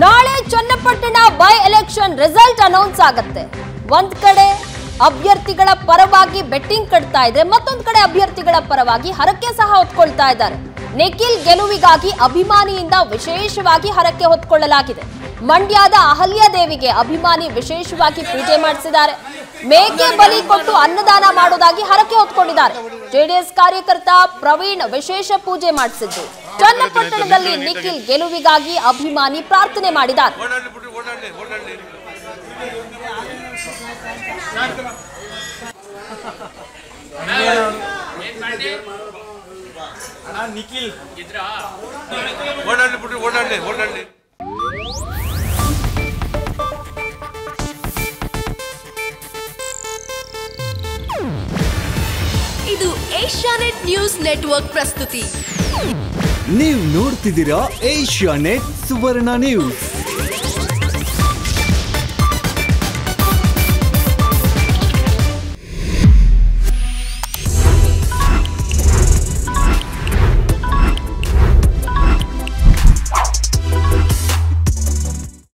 ನಾಳೆ Channapatna by election result announce ಆಗತ್ತೆ ಒಂದ್ ಕಡೆ ಅಭ್ಯರ್ಥಿಗಳ ಪರವಾಗಿ ಬೆಟ್ಟಿಂಗ್ ಕಟ್ತಾ ಇದ್ರೆ ಮತ್ತೊಂದ್ ಕಡೆ ಅಭ್ಯರ್ಥಿಗಳ ಪರವಾಗಿ ಹರಕೆ ಸಹ ಹೊತ್ಕೊಳ್ತಾ ಇದ್ದಾರೆ ನಿಖಿಲ್ ಗೆಲುವಿಗಾಗಿ ಅಭಿಮಾನಿಯಿಂದ ವಿಶೇಷವಾಗಿ ಹರಕೆ ಹೊತ್ಕೊಳ್ಳಲಾಗಿದೆ ಮಂಡ್ಯದ ಅಹಲ್ಯ ದೇವಿಗೆ ಅಭಿಮಾನಿ ವಿಶೇಷವಾಗಿ ಪೂಜೆ ಮಾಡಿಸಿದ್ದಾರೆ ಮೇಕೆ ಬಲಿ ಕೊಟ್ಟು ಅನ್ನದಾನ ಮಾಡೋದಾಗಿ ಹರಕೆ ಹೊತ್ಕೊಂಡಿದ್ದಾರೆ ಜೆಡಿಎಸ್ ಕಾರ್ಯಕರ್ತ ಪ್ರವೀಣ್ ವಿಶೇಷ ಪೂಜೆ ಮಾಡಿಸಿದ್ದು ಚನ್ನಪಟ್ಟಣದಲ್ಲಿ ನಿಖಿಲ್ ಗೆಲುವಿಗಾಗಿ ಅಭಿಮಾನಿ ಪ್ರಾರ್ಥನೆ ಮಾಡಿದ್ದಾರೆ ಓಡಾಡ್ಲಿ ಬಿಡ್ರಿ ಓಡಾಡ್ಲಿ ಓಡಾಡ್ಲಿ ನಿಖಿಲ್ ಓಡಾಡ್ಲಿ ಬಿಡ್ರಿ ಓಡಾಡ್ಲಿ ಓಡಾಡ್ಲಿ ಇದು ಏಷ್ಯಾನೆಟ್ ನ್ಯೂಸ್ ನೆಟ್ವರ್ಕ್ ಪ್ರಸ್ತುತಿ ನೀವು ನೋಡ್ತಿದ್ದೀರಾ ಏಷ್ಯಾ ನೆಟ್ ಸುವರ್ಣ ನ್ಯೂಸ್